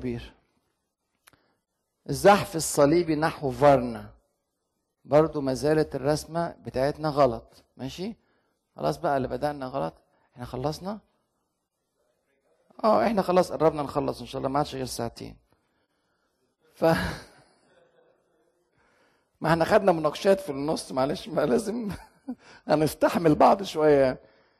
كبير الزحف الصليبي نحو فارنا برضو ما زالت الرسمة بتاعتنا غلط ماشي خلاص بقى اللي بدأنا غلط احنا خلصنا اه احنا خلاص قربنا نخلص ان شاء الله ما عادش غير ساعتين ف ما احنا خدنا مناقشات في النص معلش ما لازم هنستحمل بعض شويه يعني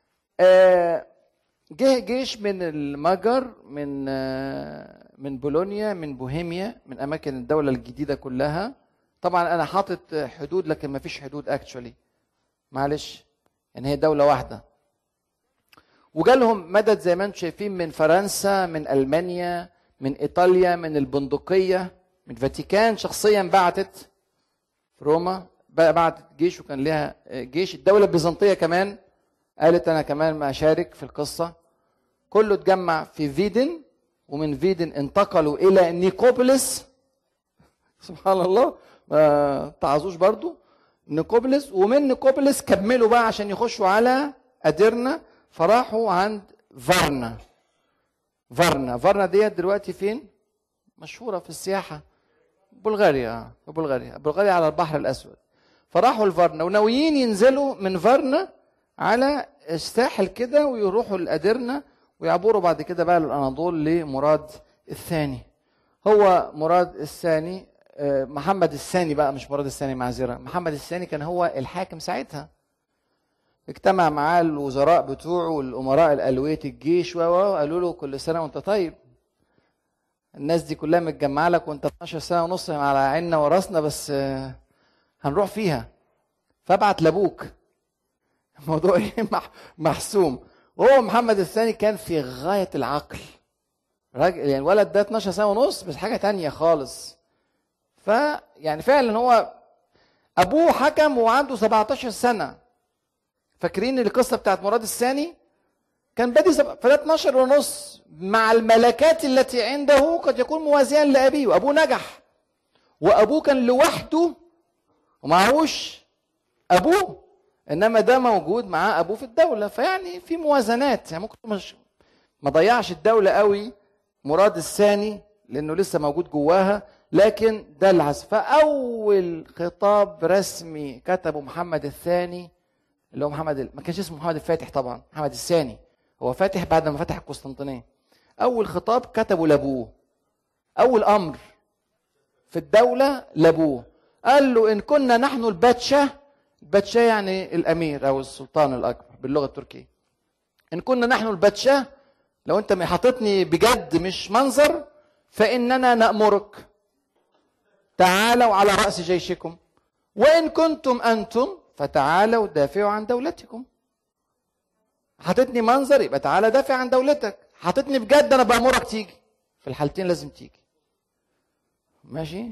آه جه جيش من المجر من آه من بولونيا من بوهيميا من اماكن الدوله الجديده كلها طبعا انا حاطط حدود لكن ما فيش حدود اكشولي معلش يعني هي دوله واحده وجالهم مدد زي ما انتم شايفين من فرنسا من المانيا من ايطاليا من البندقيه من فاتيكان شخصيا بعتت في روما بعتت جيش وكان لها جيش الدوله البيزنطيه كمان قالت انا كمان ما اشارك في القصه كله اتجمع في فيدن ومن فيدن انتقلوا الى نيكوبوليس سبحان الله ما تعظوش برضو نيكوبوليس ومن نيكوبوليس كملوا بقى عشان يخشوا على اديرنا فراحوا عند فارنا فارنا فارنا ديت دلوقتي فين مشهوره في السياحه بلغاريا بلغاريا بلغاريا على البحر الاسود فراحوا لفارنا وناويين ينزلوا من فارنا على الساحل كده ويروحوا لاديرنا ويعبروا بعد كده بقى للاناضول لمراد الثاني هو مراد الثاني محمد الثاني بقى مش مراد الثاني معذره محمد الثاني كان هو الحاكم ساعتها اجتمع معاه الوزراء بتوعه والامراء الالويه الجيش وقالوا له كل سنه وانت طيب الناس دي كلها متجمعه لك وانت 12 سنه ونص على عيننا وراسنا بس هنروح فيها فابعت لابوك الموضوع ايه محسوم وهو محمد الثاني كان في غايه العقل راجل يعني الولد ده 12 سنه ونص بس حاجه تانية خالص فيعني فعلا هو ابوه حكم وعنده 17 سنه فاكرين القصه بتاعت مراد الثاني كان بادي سب... فده 12 ونص مع الملكات التي عنده قد يكون موازيا لابيه وابوه نجح وابوه كان لوحده ومعهوش ابوه انما ده موجود معاه ابوه في الدوله فيعني في موازنات يعني ممكن مش ما ضيعش الدوله قوي مراد الثاني لانه لسه موجود جواها لكن ده العزف فاول خطاب رسمي كتبه محمد الثاني اللي هو محمد ال... ما كانش اسمه محمد الفاتح طبعا محمد الثاني هو فاتح بعد ما فتح القسطنطينيه اول خطاب كتبه لابوه اول امر في الدوله لابوه قال له ان كنا نحن الباتشاه الباتشاه يعني الامير او السلطان الاكبر باللغه التركيه ان كنا نحن الباتشاه لو انت حاططني بجد مش منظر فاننا نامرك تعالوا على راس جيشكم وان كنتم انتم فتعالوا دافعوا عن دولتكم حاططني منظر يبقى تعالى دافع عن دولتك حاططني بجد انا بامرك تيجي في الحالتين لازم تيجي ماشي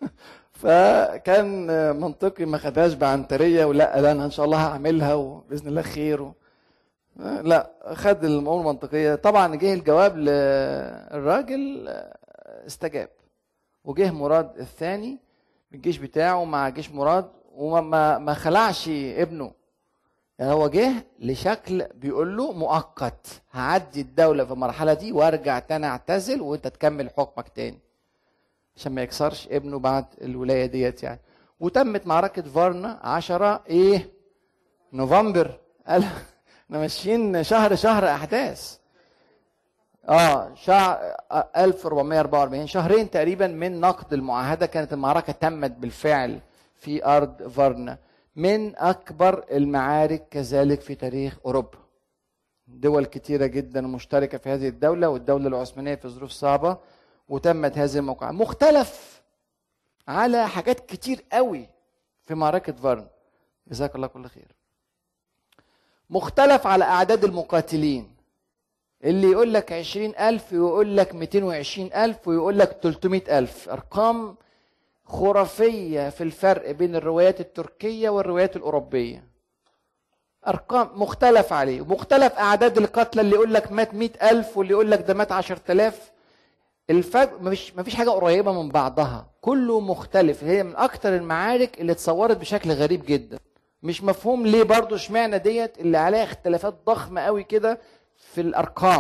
فكان منطقي ما خدهاش بعنتريه ولا لا انا ان شاء الله هعملها وباذن الله خير و... لا خد الامور المنطقيه طبعا جه الجواب للراجل استجاب وجه مراد الثاني الجيش بتاعه مع جيش مراد وما ما خلعش ابنه يعني هو جه لشكل بيقول له مؤقت هعدي الدولة في المرحلة دي وارجع تاني اعتزل وانت تكمل حكمك تاني عشان ما يكسرش ابنه بعد الولاية ديت يعني وتمت معركة فارنا عشرة ايه نوفمبر قال احنا ماشيين شهر شهر احداث اه شهر 1444 شهرين تقريبا من نقد المعاهدة كانت المعركة تمت بالفعل في ارض فارنا من اكبر المعارك كذلك في تاريخ اوروبا دول كتيره جدا مشتركه في هذه الدوله والدوله العثمانيه في ظروف صعبه وتمت هذه الموقعة مختلف على حاجات كتير قوي في معركة فارن جزاك الله كل خير مختلف على أعداد المقاتلين اللي يقول لك عشرين ألف ويقول لك ميتين وعشرين ألف ويقول لك تلتمائة ألف أرقام خرافية في الفرق بين الروايات التركية والروايات الأوروبية أرقام مختلف عليه ومختلف أعداد القتلى اللي يقول لك مات مئة ألف واللي يقول لك ده مات عشرة آلاف الفرق مفيش مفيش حاجة قريبة من بعضها كله مختلف هي من أكتر المعارك اللي اتصورت بشكل غريب جدا مش مفهوم ليه برضو اشمعنى ديت اللي عليها اختلافات ضخمة قوي كده في الأرقام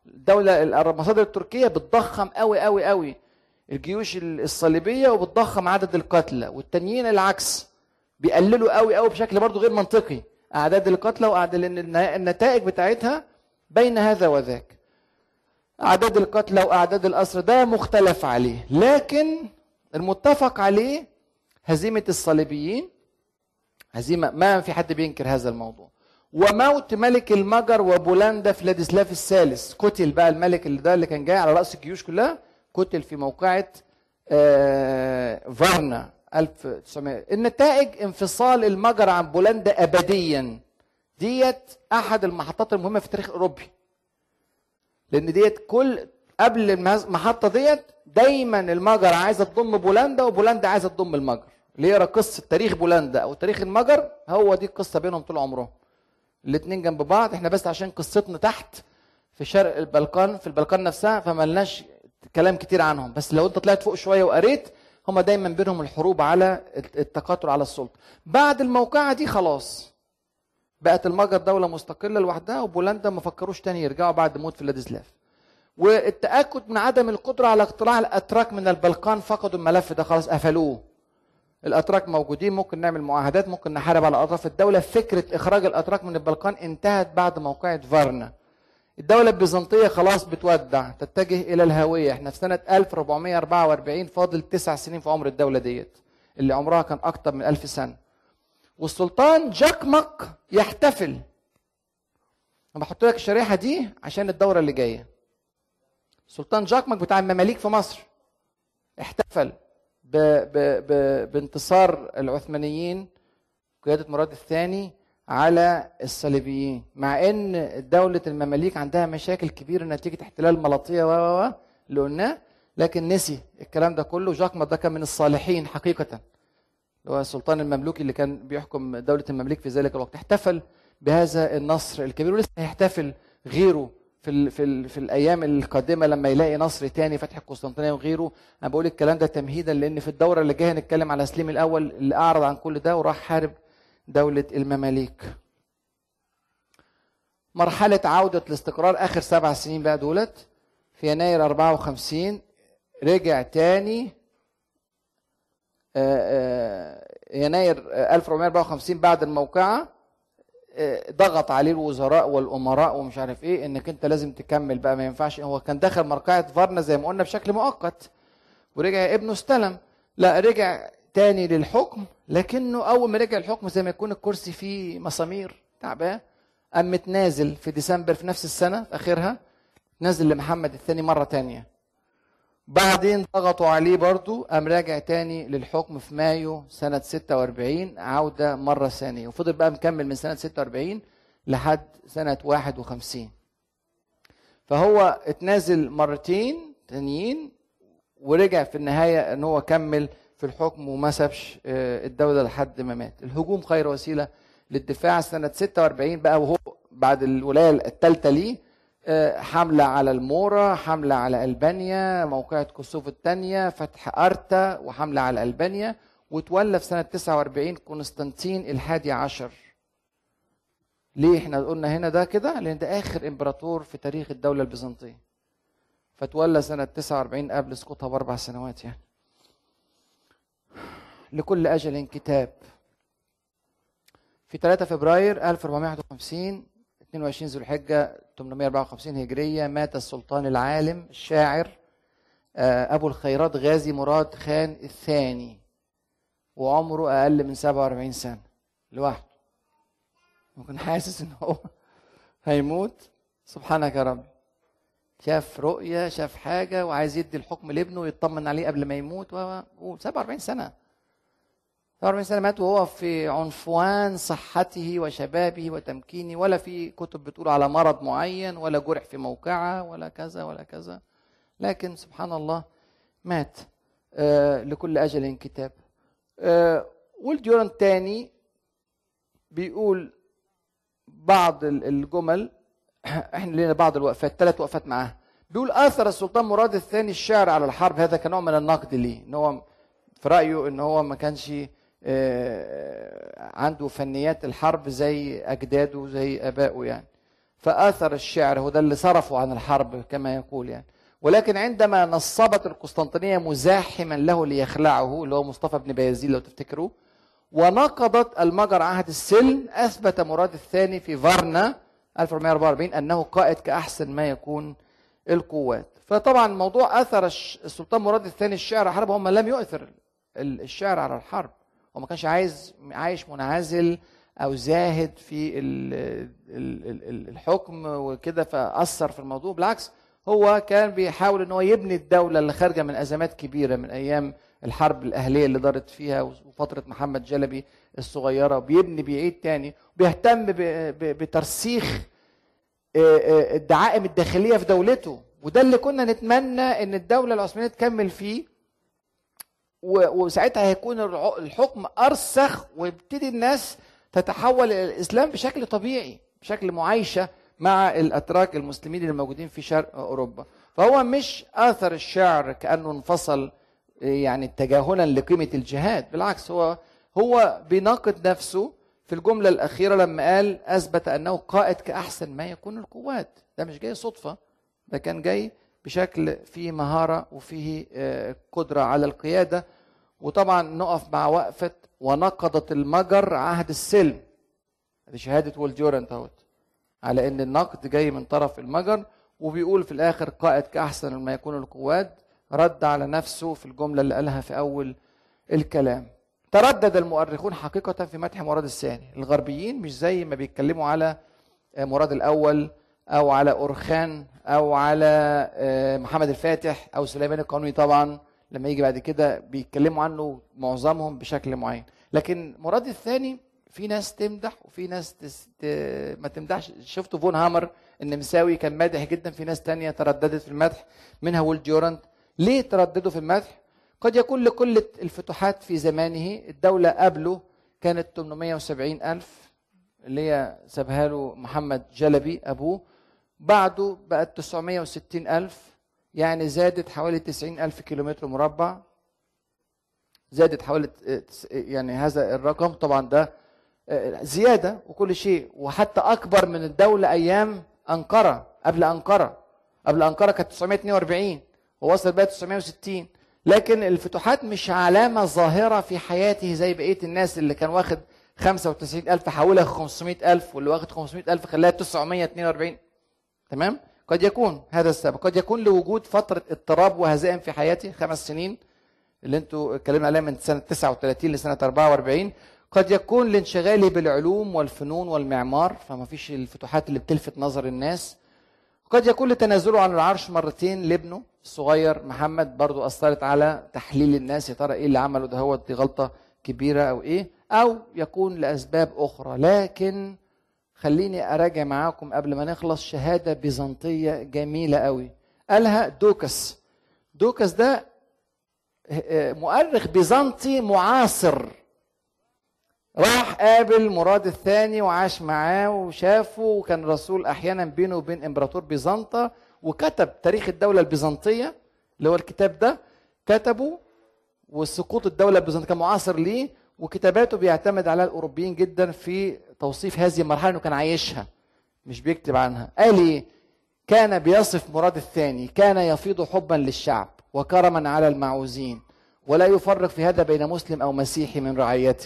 الدوله المصادر التركيه بتضخم قوي قوي قوي الجيوش الصليبيه وبتضخم عدد القتلى والتانيين العكس بيقللوا قوي قوي بشكل برضه غير منطقي اعداد القتلى واعداد لان النتائج بتاعتها بين هذا وذاك اعداد القتلى واعداد الاسر ده مختلف عليه لكن المتفق عليه هزيمه الصليبيين هزيمه ما في حد بينكر هذا الموضوع وموت ملك المجر وبولندا فلاديسلاف الثالث قتل بقى الملك اللي ده اللي كان جاي على راس الجيوش كلها قتل في موقعه آه فارنا 1900 النتائج انفصال المجر عن بولندا ابديا ديت احد المحطات المهمه في التاريخ الاوروبي لان ديت كل قبل المحطه ديت دايما المجر عايزه تضم بولندا وبولندا عايزه تضم المجر اللي يقرا قصه تاريخ بولندا او تاريخ المجر هو دي القصه بينهم طول عمرهم الاثنين جنب بعض احنا بس عشان قصتنا تحت في شرق البلقان في البلقان نفسها فملناش كلام كتير عنهم بس لو انت طلعت فوق شويه وقريت هما دايما بينهم الحروب على التكاثر على السلطه بعد الموقعه دي خلاص بقت المجر دوله مستقله لوحدها وبولندا ما فكروش تاني يرجعوا بعد موت فلاديسلاف والتاكد من عدم القدره على اقتلاع الاتراك من البلقان فقدوا الملف ده خلاص قفلوه الاتراك موجودين ممكن نعمل معاهدات ممكن نحارب على اطراف الدوله فكره اخراج الاتراك من البلقان انتهت بعد موقعه فارنا الدولة البيزنطية خلاص بتودع تتجه إلى الهوية احنا في سنة 1444 فاضل تسع سنين في عمر الدولة ديت اللي عمرها كان أكتر من ألف سنة والسلطان جاكمك يحتفل أنا بحط لك الشريحة دي عشان الدورة اللي جاية سلطان جاكمك بتاع المماليك في مصر احتفل ب ب ب بانتصار العثمانيين قيادة مراد الثاني على الصليبيين مع ان دولة المماليك عندها مشاكل كبيرة نتيجة احتلال ملاطية و و اللي قلناه لكن نسي الكلام ده كله جاكما ده كان من الصالحين حقيقة اللي هو السلطان المملوكي اللي كان بيحكم دولة المماليك في ذلك الوقت احتفل بهذا النصر الكبير ولسه هيحتفل غيره في ال في ال في الايام القادمه لما يلاقي نصر تاني فتح القسطنطينيه وغيره انا بقول الكلام ده تمهيدا لان في الدوره اللي جايه هنتكلم على سليم الاول اللي اعرض عن كل ده وراح حارب دوله المماليك مرحله عوده الاستقرار اخر سبع سنين بقى دولت في يناير 54 رجع تاني يناير 1454 بعد الموقعه ضغط عليه الوزراء والامراء ومش عارف ايه انك انت لازم تكمل بقى ما ينفعش هو كان دخل مرقعه فارنا زي ما قلنا بشكل مؤقت ورجع ابنه استلم لا رجع تاني للحكم لكنه اول ما رجع الحكم زي ما يكون الكرسي فيه مسامير تعبان قام متنازل في ديسمبر في نفس السنه في اخرها نازل لمحمد الثاني مره تانية بعدين ضغطوا عليه برضو قام راجع تاني للحكم في مايو سنة 46 عودة مرة ثانية وفضل بقى مكمل من سنة 46 لحد سنة 51 فهو اتنازل مرتين تانيين ورجع في النهاية ان هو كمل في الحكم وما سابش الدولة لحد ما مات الهجوم خير وسيلة للدفاع سنة 46 بقى وهو بعد الولاية الثالثة ليه حملة على المورا حملة على ألبانيا موقعة كوسوفو الثانية فتح أرتا وحملة على ألبانيا وتولى في سنة 49 قسطنطين الحادي عشر ليه احنا قلنا هنا ده كده لأن ده آخر إمبراطور في تاريخ الدولة البيزنطية فتولى سنة 49 قبل سقوطها بأربع سنوات يعني لكل أجل كتاب في 3 فبراير 1451 22 ذو الحجة 854 هجرية مات السلطان العالم الشاعر أبو الخيرات غازي مراد خان الثاني وعمره أقل من 47 سنة لوحده ممكن حاسس إن هو هيموت سبحانك يا رب شاف رؤية شاف حاجة وعايز يدي الحكم لابنه ويطمن عليه قبل ما يموت و 47 سنة 47 سنة مات وهو في عنفوان صحته وشبابه وتمكينه ولا في كتب بتقول على مرض معين ولا جرح في موقعة ولا كذا ولا كذا لكن سبحان الله مات آه لكل أجل كتاب آه والديوران تاني بيقول بعض الجمل احنا لنا بعض الوقفات ثلاث وقفات معاه بيقول اثر السلطان مراد الثاني الشعر على الحرب هذا كنوع من النقد ليه ان هو في رايه ان هو ما كانش عنده فنيات الحرب زي اجداده زي ابائه يعني فاثر الشعر هو ده اللي صرفه عن الحرب كما يقول يعني ولكن عندما نصبت القسطنطينيه مزاحما له ليخلعه اللي هو مصطفى بن بايزيد لو تفتكروا ونقضت المجر عهد السلم اثبت مراد الثاني في فارنا 1444 انه قائد كاحسن ما يكون القوات فطبعا موضوع اثر السلطان مراد الثاني الشعر على الحرب هم لم يؤثر الشعر على الحرب هو ما كانش عايز عايش منعزل او زاهد في الحكم وكده فاثر في الموضوع بالعكس هو كان بيحاول ان هو يبني الدوله اللي خارجه من ازمات كبيره من ايام الحرب الاهليه اللي دارت فيها وفتره محمد جلبي الصغيره بيبني بيعيد تاني بيهتم بترسيخ الدعائم الداخليه في دولته وده اللي كنا نتمنى ان الدوله العثمانيه تكمل فيه وساعتها هيكون الحكم ارسخ ويبتدي الناس تتحول الى الاسلام بشكل طبيعي بشكل معايشه مع الاتراك المسلمين اللي موجودين في شرق اوروبا فهو مش اثر الشعر كانه انفصل يعني تجاهلا لقيمه الجهاد بالعكس هو هو بيناقض نفسه في الجمله الاخيره لما قال اثبت انه قائد كاحسن ما يكون القوات ده مش جاي صدفه ده كان جاي بشكل فيه مهاره وفيه قدره على القياده وطبعا نقف مع وقفه ونقضت المجر عهد السلم دي شهاده والديورنت اهوت على ان النقد جاي من طرف المجر وبيقول في الاخر قائد كاحسن ما يكون القوات رد على نفسه في الجمله اللي قالها في اول الكلام تردد المؤرخون حقيقه في مدح مراد الثاني الغربيين مش زي ما بيتكلموا على مراد الاول او على اورخان او على محمد الفاتح او سليمان القانوني طبعا لما يجي بعد كده بيتكلموا عنه معظمهم بشكل معين لكن مراد الثاني في ناس تمدح وفي ناس تس... ت... ما تمدحش شفتوا فون هامر النمساوي كان مادح جدا في ناس تانية ترددت في المدح منها ويل جورانت ليه ترددوا في المدح قد يكون لكل الفتوحات في زمانه الدولة قبله كانت 870 ألف اللي هي سابها له محمد جلبي أبوه بعده بقت 960 ألف يعني زادت حوالي 90 ألف كيلومتر مربع زادت حوالي يعني هذا الرقم طبعا ده زيادة وكل شيء وحتى أكبر من الدولة أيام أنقرة قبل أنقرة قبل أنقرة كانت 942 ووصل بقى 960 لكن الفتوحات مش علامة ظاهرة في حياته زي بقية الناس اللي كان واخد 95 ألف حولها 500 ألف واللي واخد 500 ألف خلاها 942 تمام قد يكون هذا السبب قد يكون لوجود فترة اضطراب وهزائم في حياتي خمس سنين اللي انتوا اتكلمنا عليها من سنة 39 لسنة 44 قد يكون لانشغالي بالعلوم والفنون والمعمار فما فيش الفتوحات اللي بتلفت نظر الناس قد يكون لتنازله عن العرش مرتين لابنه الصغير محمد برضو أثرت على تحليل الناس يا ترى إيه اللي عمله ده هو دي غلطة كبيرة أو إيه أو يكون لأسباب أخرى لكن خليني أراجع معاكم قبل ما نخلص شهادة بيزنطية جميلة قوي قالها دوكس دوكس ده مؤرخ بيزنطي معاصر راح قابل مراد الثاني وعاش معاه وشافه وكان رسول احيانا بينه وبين امبراطور بيزنطة وكتب تاريخ الدولة البيزنطية اللي هو الكتاب ده كتبه وسقوط الدولة البيزنطية كان معاصر ليه وكتاباته بيعتمد على الاوروبيين جدا في توصيف هذه المرحلة انه كان عايشها مش بيكتب عنها قال ايه كان بيصف مراد الثاني كان يفيض حبا للشعب وكرما على المعوزين ولا يفرق في هذا بين مسلم او مسيحي من رعيته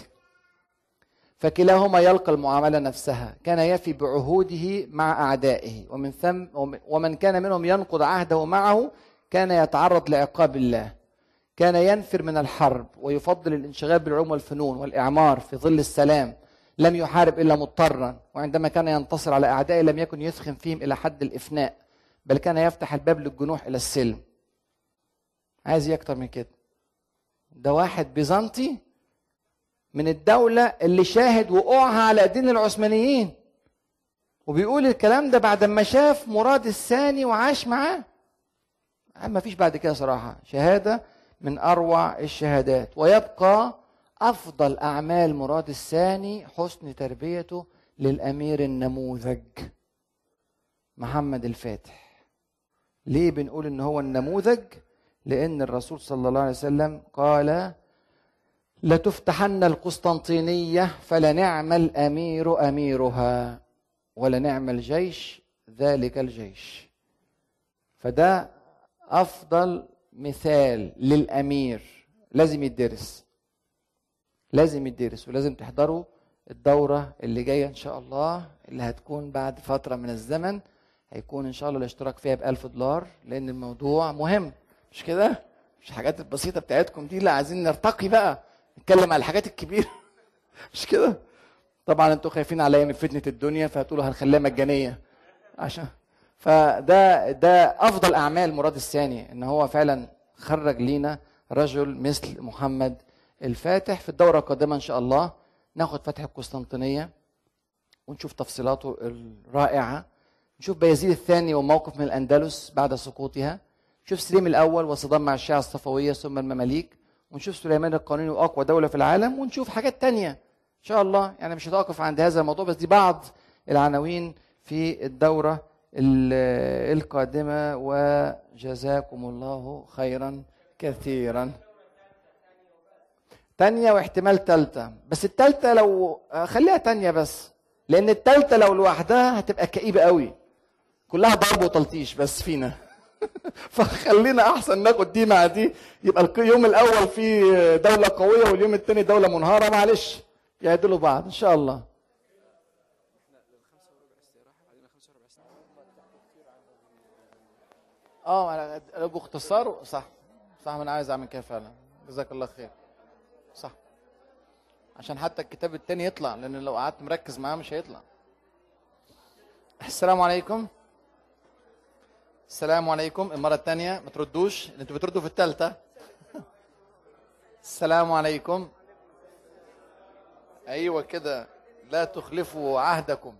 فكلاهما يلقى المعامله نفسها كان يفي بعهوده مع اعدائه ومن ثم ومن كان منهم ينقض عهده معه كان يتعرض لعقاب الله كان ينفر من الحرب ويفضل الانشغال بالعلوم والفنون والاعمار في ظل السلام لم يحارب الا مضطرا وعندما كان ينتصر على اعدائه لم يكن يثخن فيهم الى حد الافناء بل كان يفتح الباب للجنوح الى السلم عايز ايه اكتر من كده ده واحد بيزنطي من الدولة اللي شاهد وقوعها على ايدين العثمانيين وبيقول الكلام ده بعد ما شاف مراد الثاني وعاش معاه ما فيش بعد كده صراحة شهادة من أروع الشهادات ويبقى أفضل أعمال مراد الثاني حسن تربيته للأمير النموذج محمد الفاتح ليه بنقول إن هو النموذج لأن الرسول صلى الله عليه وسلم قال لتفتحن القسطنطينية فلنعم الأمير أميرها ولنعم الجيش ذلك الجيش فده افضل مثال للامير لازم يدرس لازم يدرس ولازم تحضروا الدورة اللي جاية إن شاء الله اللي هتكون بعد فترة من الزمن هيكون إن شاء الله الاشتراك فيها بألف دولار لأن الموضوع مهم مش كده؟ مش الحاجات البسيطة بتاعتكم دي لا عايزين نرتقي بقى نتكلم على الحاجات الكبيرة مش كده؟ طبعا انتوا خايفين عليا من فتنة الدنيا فهتقولوا هنخليها مجانية عشان فده ده افضل اعمال مراد الثاني ان هو فعلا خرج لينا رجل مثل محمد الفاتح في الدوره القادمه ان شاء الله ناخد فتح القسطنطينيه ونشوف تفصيلاته الرائعه نشوف بيزيد الثاني وموقف من الاندلس بعد سقوطها نشوف سليم الاول وصدام مع الشيعه الصفويه ثم المماليك ونشوف سليمان القانوني واقوى دوله في العالم ونشوف حاجات تانية ان شاء الله يعني مش هتوقف عند هذا الموضوع بس دي بعض العناوين في الدوره القادمة وجزاكم الله خيرا كثيرا تانية واحتمال تالتة بس التالتة لو خليها تانية بس لأن التالتة لو لوحدها هتبقى كئيبة قوي كلها ضرب وتلطيش بس فينا فخلينا أحسن ناخد دي مع دي يبقى اليوم الأول في دولة قوية واليوم الثاني دولة منهارة معلش يعدلوا بعض إن شاء الله اه انا لو باختصار صح صح انا عايز اعمل كده فعلا جزاك الله خير صح عشان حتى الكتاب التاني يطلع لان لو قعدت مركز معاه مش هيطلع السلام عليكم السلام عليكم المرة الثانية ما تردوش انتوا بتردوا في الثالثة السلام عليكم ايوه كده لا تخلفوا عهدكم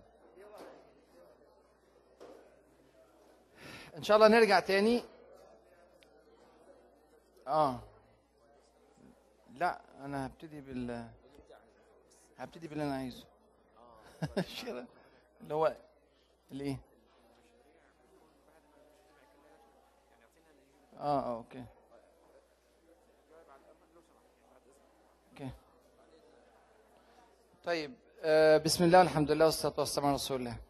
ان شاء الله نرجع تاني اه لا انا هبتدي بال هبتدي باللي انا عايزه اللي هو الايه اه اه اوكي اوكي طيب آه بسم الله والحمد لله والصلاه والسلام على رسول الله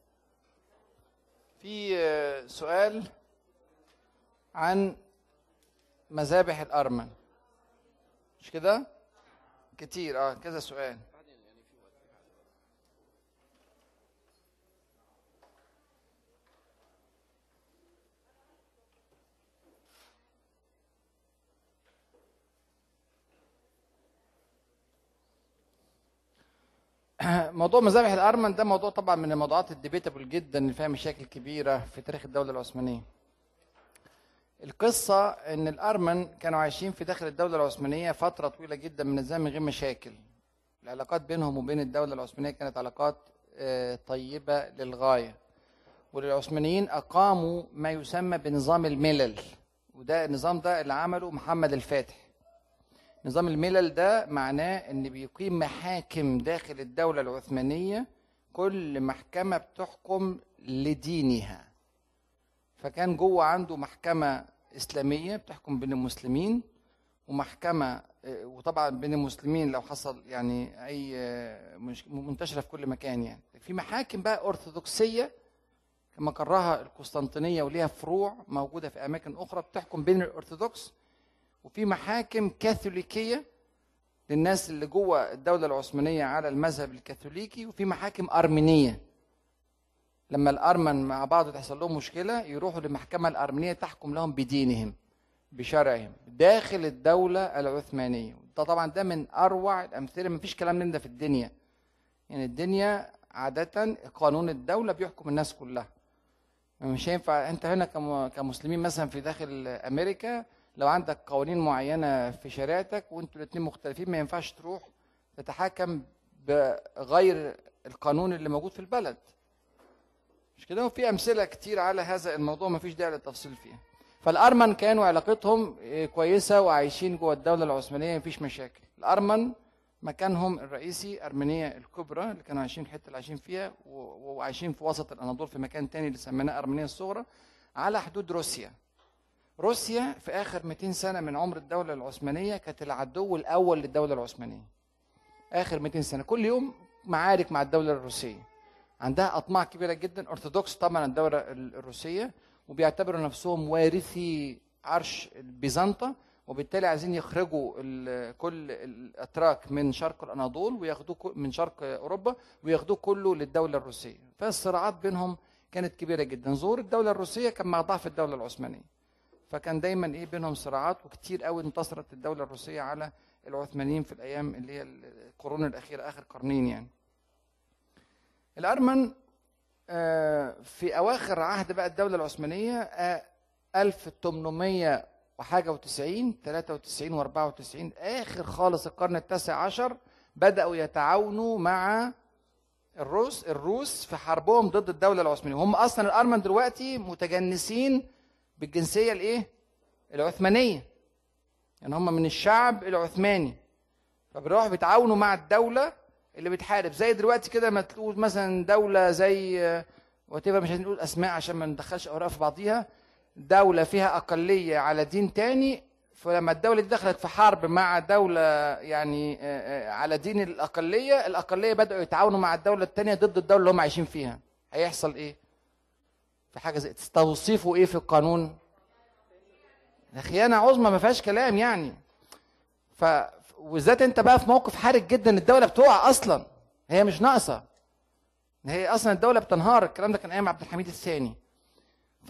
في سؤال عن مذابح الأرمن مش كده؟ كتير اه كذا سؤال موضوع مذابح الارمن ده موضوع طبعا من الموضوعات الديبيتابل جدا اللي فيها مشاكل كبيره في تاريخ الدوله العثمانيه. القصه ان الارمن كانوا عايشين في داخل الدوله العثمانيه فتره طويله جدا من الزمن من غير مشاكل. العلاقات بينهم وبين الدوله العثمانيه كانت علاقات طيبه للغايه. وللعثمانيين اقاموا ما يسمى بنظام الملل وده النظام ده اللي عمله محمد الفاتح. نظام الملل ده معناه ان بيقيم محاكم داخل الدوله العثمانيه كل محكمه بتحكم لدينها فكان جوه عنده محكمه اسلاميه بتحكم بين المسلمين ومحكمه وطبعا بين المسلمين لو حصل يعني اي منتشره في كل مكان يعني في محاكم بقى ارثوذكسيه كما قررها القسطنطينيه وليها فروع موجوده في اماكن اخرى بتحكم بين الارثوذكس وفي محاكم كاثوليكيه للناس اللي جوه الدوله العثمانيه على المذهب الكاثوليكي وفي محاكم ارمينيه لما الارمن مع بعض تحصل لهم مشكله يروحوا للمحكمه الارمينيه تحكم لهم بدينهم بشرعهم داخل الدوله العثمانيه ده طبعا ده من اروع الامثله ما فيش كلام من ده في الدنيا يعني الدنيا عاده قانون الدوله بيحكم الناس كلها مش هينفع انت هنا كمسلمين مثلا في داخل امريكا لو عندك قوانين معينه في شريعتك وانتوا الاثنين مختلفين ما ينفعش تروح تتحاكم بغير القانون اللي موجود في البلد مش كده وفي امثله كتير على هذا الموضوع ما فيش داعي للتفصيل فيها فالارمن كانوا علاقتهم كويسه وعايشين جوه الدوله العثمانيه مفيش مشاكل الارمن مكانهم الرئيسي ارمينيا الكبرى اللي كانوا عايشين الحته اللي عايشين فيها وعايشين في وسط الاناضول في مكان تاني اللي سميناه ارمينيا الصغرى على حدود روسيا روسيا في اخر 200 سنه من عمر الدوله العثمانيه كانت العدو الاول للدوله العثمانيه اخر 200 سنه كل يوم معارك مع الدوله الروسيه عندها اطماع كبيره جدا ارثوذكس طبعا الدوله الروسيه وبيعتبروا نفسهم وارثي عرش بيزنطة وبالتالي عايزين يخرجوا كل الاتراك من شرق الاناضول وياخدوه من شرق اوروبا وياخدوه كله للدوله الروسيه فالصراعات بينهم كانت كبيره جدا ظهور الدوله الروسيه كان مع ضعف الدوله العثمانيه فكان دايما ايه بينهم صراعات وكتير قوي انتصرت الدوله الروسيه على العثمانيين في الايام اللي هي القرون الاخيره اخر قرنين يعني الارمن آه، في اواخر عهد بقى الدوله العثمانيه 1800 آه، وحاجه و90 93 و94 اخر خالص القرن التاسع عشر بداوا يتعاونوا مع الروس الروس في حربهم ضد الدوله العثمانيه هم اصلا الارمن دلوقتي متجنسين بالجنسيه الايه العثمانيه يعني هم من الشعب العثماني فبيروحوا بيتعاونوا مع الدوله اللي بتحارب زي دلوقتي كده ما تقول مثلا دوله زي وات مش هنقول اسماء عشان ما ندخلش اوراق في بعضيها دوله فيها اقليه على دين تاني فلما الدوله دي دخلت في حرب مع دوله يعني آه، آه، على دين الاقليه الاقليه بداوا يتعاونوا مع الدوله الثانيه ضد الدوله اللي هم عايشين فيها هيحصل ايه في حاجه زي تستوصفوا ايه في القانون خيانه عظمى ما فيهاش كلام يعني ف وبالذات انت بقى في موقف حرج جدا الدوله بتقع اصلا هي مش ناقصه هي اصلا الدوله بتنهار الكلام ده كان ايام عبد الحميد الثاني ف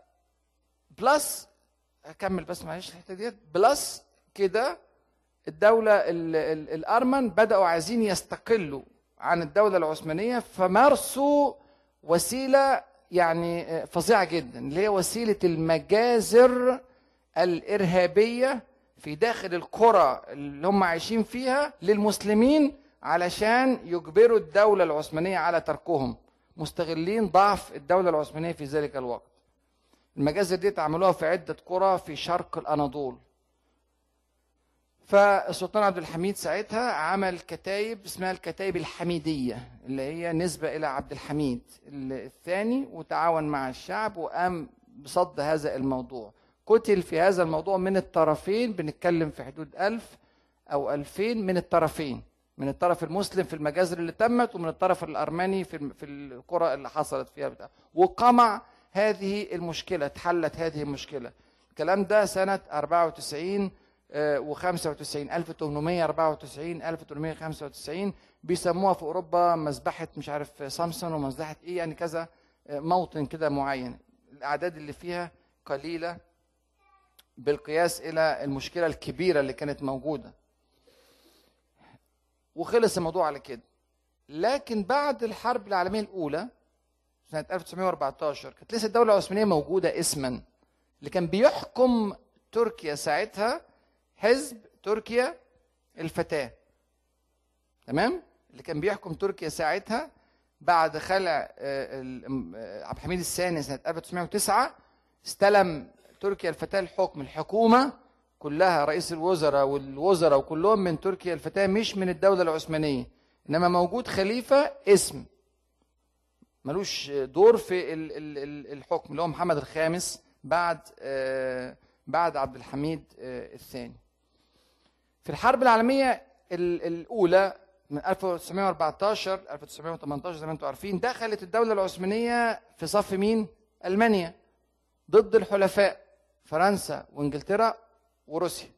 بلس اكمل بس معلش الحته ديت بلس كده الدوله ال ال الارمن بداوا عايزين يستقلوا عن الدوله العثمانيه فمارسوا وسيله يعني فظيعه جدا اللي هي وسيله المجازر الارهابيه في داخل القرى اللي هم عايشين فيها للمسلمين علشان يجبروا الدولة العثمانية على تركهم مستغلين ضعف الدولة العثمانية في ذلك الوقت المجازر دي عملوها في عدة قرى في شرق الأناضول فالسلطان عبد الحميد ساعتها عمل كتايب اسمها الكتايب الحميدية اللي هي نسبة إلى عبد الحميد الثاني وتعاون مع الشعب وقام بصد هذا الموضوع قتل في هذا الموضوع من الطرفين بنتكلم في حدود ألف أو ألفين من الطرفين من الطرف المسلم في المجازر اللي تمت ومن الطرف الأرمني في في القرى اللي حصلت فيها بتاع وقمع هذه المشكلة اتحلت هذه المشكلة الكلام ده سنة 94 و95 1894 1895 بيسموها في اوروبا مذبحه مش عارف سامسون ومذبحه ايه يعني كذا آه، موطن كده معين الاعداد اللي فيها قليله بالقياس الى المشكله الكبيره اللي كانت موجوده وخلص الموضوع على كده لكن بعد الحرب العالميه الاولى سنه 1914 كانت لسه الدوله العثمانيه موجوده اسما اللي كان بيحكم تركيا ساعتها حزب تركيا الفتاه تمام اللي كان بيحكم تركيا ساعتها بعد خلع آه، آه، عبد الحميد الثاني سنه 1909 استلم تركيا الفتاة الحكم الحكومة كلها رئيس الوزراء والوزراء وكلهم من تركيا الفتاة مش من الدولة العثمانية إنما موجود خليفة اسم ملوش دور في الحكم اللي هو محمد الخامس بعد آه، بعد عبد الحميد آه، الثاني في الحرب العالمية الأولى من 1914 1918 زي ما انتم عارفين دخلت الدولة العثمانية في صف مين؟ ألمانيا ضد الحلفاء فرنسا وانجلترا وروسيا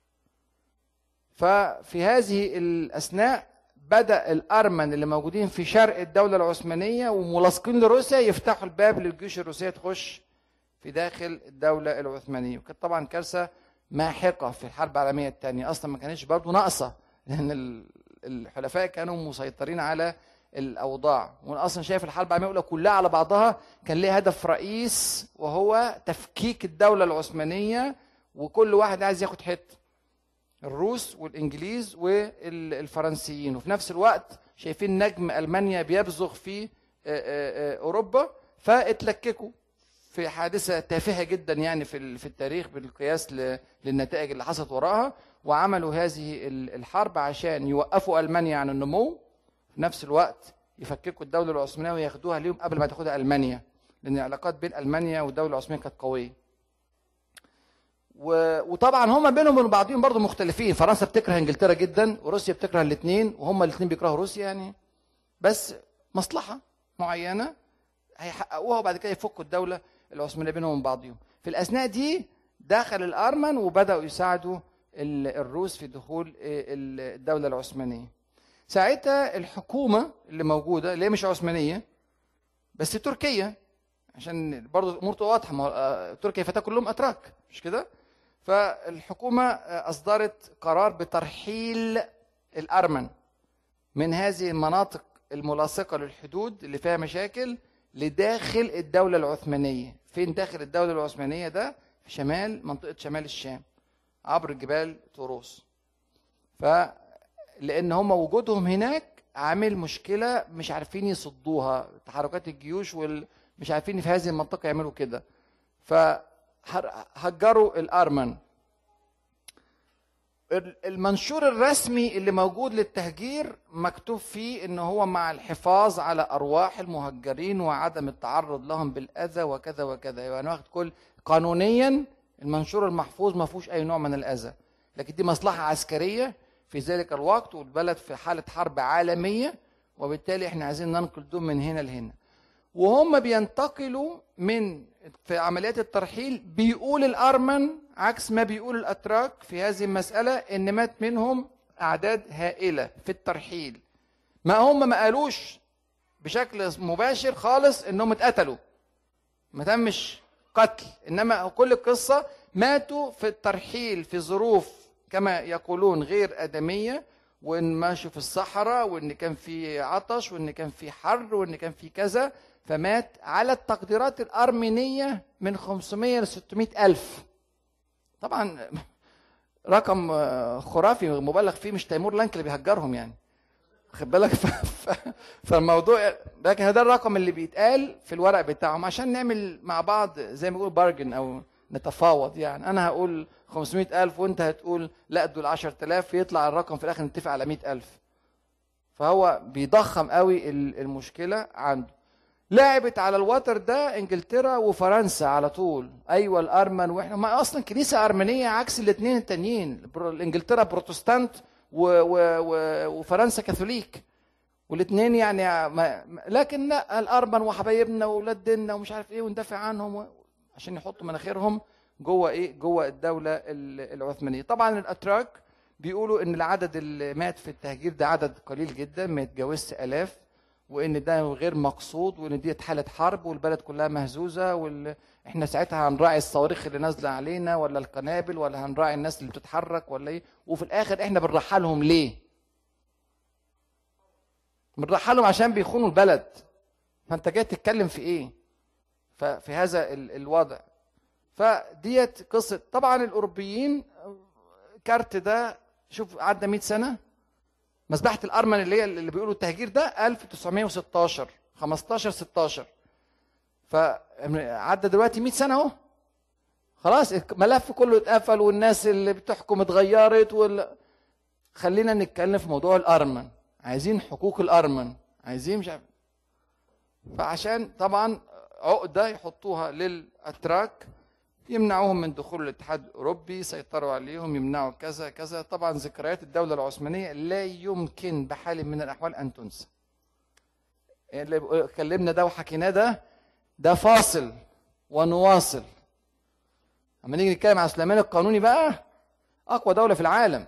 ففي هذه الاثناء بدا الارمن اللي موجودين في شرق الدوله العثمانيه وملاصقين لروسيا يفتحوا الباب للجيوش الروسيه تخش في داخل الدوله العثمانيه وكانت طبعا كارثه ماحقه في الحرب العالميه الثانيه اصلا ما كانتش برضه ناقصه لان الحلفاء كانوا مسيطرين على الاوضاع وانا اصلا شايف الحرب العالميه الاولى كلها على بعضها كان ليها هدف رئيس وهو تفكيك الدوله العثمانيه وكل واحد عايز ياخد حته الروس والانجليز والفرنسيين وفي نفس الوقت شايفين نجم المانيا بيبزغ في اوروبا فاتلككوا في حادثه تافهه جدا يعني في في التاريخ بالقياس للنتائج اللي حصلت وراها وعملوا هذه الحرب عشان يوقفوا المانيا عن النمو في نفس الوقت يفككوا الدوله العثمانيه وياخدوها ليهم قبل ما تاخدها المانيا لان العلاقات بين المانيا والدوله العثمانيه كانت قويه وطبعا هم بينهم وبين بعضهم برضه مختلفين فرنسا بتكره انجلترا جدا وروسيا بتكره الاثنين وهم الاثنين بيكرهوا روسيا يعني بس مصلحه معينه هيحققوها وبعد كده يفكوا الدوله العثمانيه بينهم وبين بعضهم في الاثناء دي دخل الارمن وبداوا يساعدوا الروس في دخول الدوله العثمانيه ساعتها الحكومه اللي موجوده اللي هي مش عثمانيه بس تركيا عشان برضه الامور تبقى واضحه تركيا فتاه كلهم اتراك مش كده فالحكومه اصدرت قرار بترحيل الارمن من هذه المناطق الملاصقه للحدود اللي فيها مشاكل لداخل الدوله العثمانيه فين داخل الدوله العثمانيه ده في شمال منطقه شمال الشام عبر جبال طروس ف لان هم وجودهم هناك عامل مشكله مش عارفين يصدوها تحركات الجيوش وال مش عارفين في هذه المنطقه يعملوا كده فهجروا الارمن المنشور الرسمي اللي موجود للتهجير مكتوب فيه ان هو مع الحفاظ على ارواح المهجرين وعدم التعرض لهم بالاذى وكذا وكذا يعني واخد كل قانونيا المنشور المحفوظ ما فيهوش اي نوع من الاذى لكن دي مصلحه عسكريه في ذلك الوقت والبلد في حاله حرب عالميه وبالتالي احنا عايزين ننقل دول من هنا لهنا وهم بينتقلوا من في عمليات الترحيل بيقول الارمن عكس ما بيقول الاتراك في هذه المساله ان مات منهم اعداد هائله في الترحيل ما هم ما قالوش بشكل مباشر خالص انهم اتقتلوا ما تمش قتل انما كل القصه ماتوا في الترحيل في ظروف كما يقولون غير ادميه وان ماشوا في الصحراء وان كان في عطش وان كان في حر وان كان في كذا فمات على التقديرات الأرمينية من 500 ل 600 ألف طبعا رقم خرافي مبالغ فيه مش تيمور لانك اللي بيهجرهم يعني خد بالك ف... ف... فالموضوع لكن ده الرقم اللي بيتقال في الورق بتاعهم عشان نعمل مع بعض زي ما بيقول بارجن او نتفاوض يعني انا هقول 500 ألف وانت هتقول لا دول 10000 يطلع الرقم في الاخر نتفق على 100000 فهو بيضخم قوي المشكله عنده لعبت على الوتر ده انجلترا وفرنسا على طول ايوه الارمن واحنا ما اصلا كنيسه ارمنيه عكس الاثنين التانيين انجلترا بروتستانت و و و وفرنسا كاثوليك والاثنين يعني ما لكن لا الارمن وحبايبنا واولاد ديننا ومش عارف ايه وندافع عنهم و... عشان يحطوا مناخيرهم جوه ايه جوه الدوله العثمانيه طبعا الاتراك بيقولوا ان العدد اللي مات في التهجير ده عدد قليل جدا ما يتجاوزش الاف وان ده غير مقصود وان دي حاله حرب والبلد كلها مهزوزه وال... احنا ساعتها هنراعي الصواريخ اللي نازله علينا ولا القنابل ولا هنراعي الناس اللي بتتحرك ولا ايه وفي الاخر احنا بنرحلهم ليه بنرحلهم عشان بيخونوا البلد فانت جاي تتكلم في ايه ففي هذا الوضع فديت قصه طبعا الاوروبيين كارت ده شوف عدى 100 سنه مذبحة الأرمن اللي هي اللي بيقولوا التهجير ده 1916 15 16 فعدى دلوقتي 100 سنة أهو خلاص الملف كله اتقفل والناس اللي بتحكم اتغيرت وال... خلينا نتكلم في موضوع الأرمن عايزين حقوق الأرمن عايزين مش عارف فعشان طبعا عقدة يحطوها للأتراك يمنعوهم من دخول الاتحاد الاوروبي يسيطروا عليهم يمنعوا كذا كذا طبعا ذكريات الدوله العثمانيه لا يمكن بحال من الاحوال ان تنسى اللي اتكلمنا ده وحكيناه ده ده فاصل ونواصل اما نيجي نتكلم عن سليمان القانوني بقى اقوى دوله في العالم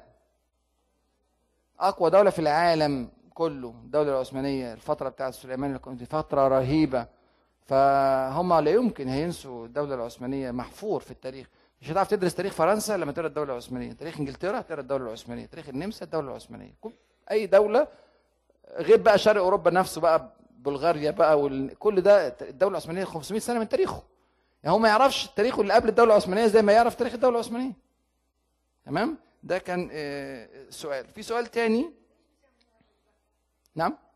اقوى دوله في العالم كله الدوله العثمانيه الفتره بتاعت سليمان القانوني فتره رهيبه فهم لا يمكن هينسوا الدولة العثمانية محفور في التاريخ مش هتعرف تدرس تاريخ فرنسا لما تقرا الدولة العثمانية تاريخ انجلترا تقرا الدولة العثمانية تاريخ النمسا الدولة العثمانية اي دولة غير بقى شرق اوروبا نفسه بقى بلغاريا بقى وكل ده الدولة العثمانية 500 سنة من تاريخه يعني هو ما يعرفش التاريخ اللي قبل الدولة العثمانية زي ما يعرف تاريخ الدولة العثمانية تمام ده كان سؤال في سؤال تاني نعم